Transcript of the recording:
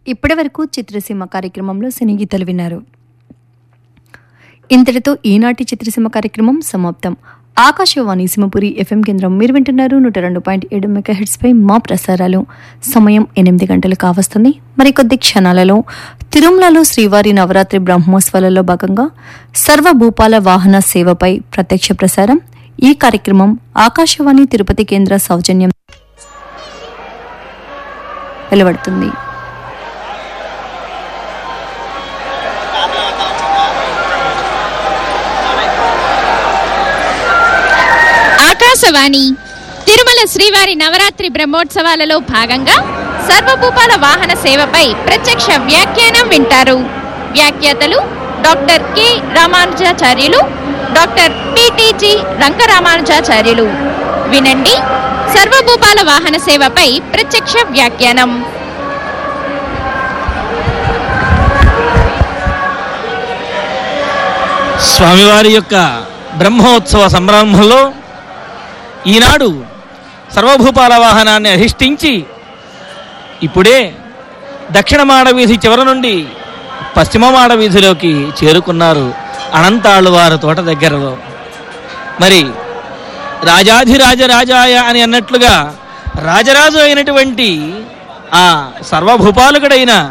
ఇప్పటి వరకు చిత్రసీమ కార్యక్రమంలో సినీ గీతలు విన్నారు ఇంతటితో ఈనాటి చిత్రసీమ కార్యక్రమం సమాప్తం ఆకాశవాణి సింహపురి ఎఫ్ఎం కేంద్రం మీరు వింటున్నారు నూట రెండు పాయింట్ ఏడు మెగాహెడ్స్ పై మా ప్రసారాలు సమయం ఎనిమిది గంటలు కావస్తుంది మరికొద్ది క్షణాలలో తిరుమలలో శ్రీవారి నవరాత్రి బ్రహ్మోత్సవాలలో భాగంగా సర్వభూపాల వాహన సేవపై ప్రత్యక్ష ప్రసారం ఈ కార్యక్రమం ఆకాశవాణి తిరుపతి కేంద్ర సౌజన్యం వెలువడుతుంది ఆకాశవాణి తిరుమల శ్రీవారి నవరాత్రి బ్రహ్మోత్సవాలలో భాగంగా సర్వభూపాల వాహన సేవపై ప్రత్యక్ష వ్యాఖ్యానం వింటారు వ్యాఖ్యాతలు doctor K Ramanujacharyulu doctor PTG Rangaramanujacharyulu వినండి సర్వభూపాల వాహన సేవపై ప్రత్యక్ష వ్యాఖ్యానం స్వామివారి యొక్క బ్రహ్మోత్సవ సంరంభంలో ఈనాడు సర్వభూపాల వాహనాన్ని అధిష్ఠించి ఇప్పుడే దక్షిణ మాడవీధి చివరి నుండి పశ్చిమ మాడవీధిలోకి చేరుకున్నారు అనంతాళ్ళవారి తోట దగ్గరలో మరి రాజాధిరాజ రాజాయ అని అన్నట్లుగా రాజరాజు అయినటువంటి ఆ సర్వభూపాలకుడైన